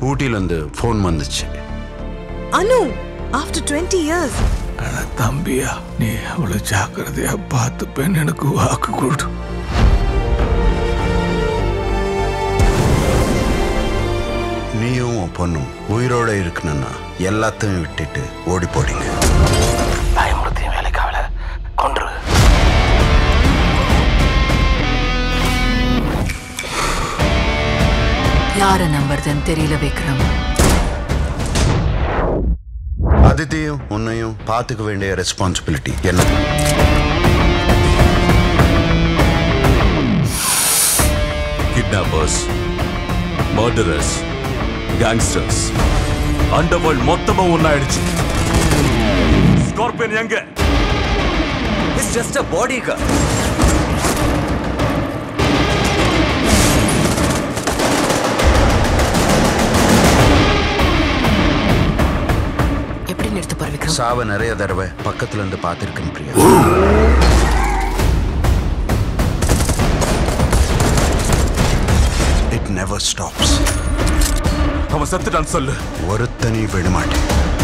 ஊட்டியிலேருந்து phone வந்துச்சு அனு after twenty years ஆனா தம்பியா நீ அவ்வளவு ஜாக்கிரதையா பார்த்துப்பேன்னு எனக்கு வாக்கு கொடு நீயும் உன் பொண்ணும் உயிரோட இருக்கணும்னா எல்லாத்தையும் விட்டுட்டு ஓடி போடிங்க பயமுறுத்தியும் வேலைக்காவல கொன்று யார நம்புறதுன்னு தெரியல விக்ரம் அதித்தியும் உன்னையும் பார்த்துக்க வேண்டிய ரெஸ்பான்சிபிலிட்டி என்ன கிட்னாப்பர்ஸ் மர்டரர்ஸ் கேங்ஸ்டர்ஸ் அண்டர்வேர்ல்ட் மொத்தமா ஒன்னாயிடுச்சு ஸ்கார்பியன் எங்க it's just a body guard எப்படி நிறுத்த போற விக்ரம் சாவை நிறைய தடவை பக்கத்துல இருந்து பார்த்துருக்கேன் பிரியா இட் நெவர் ஸ்டாப்ஸ் அவன் செத்துட்டான்னு சொல்லு ஒருத்தனையும் விட மாட்டேன்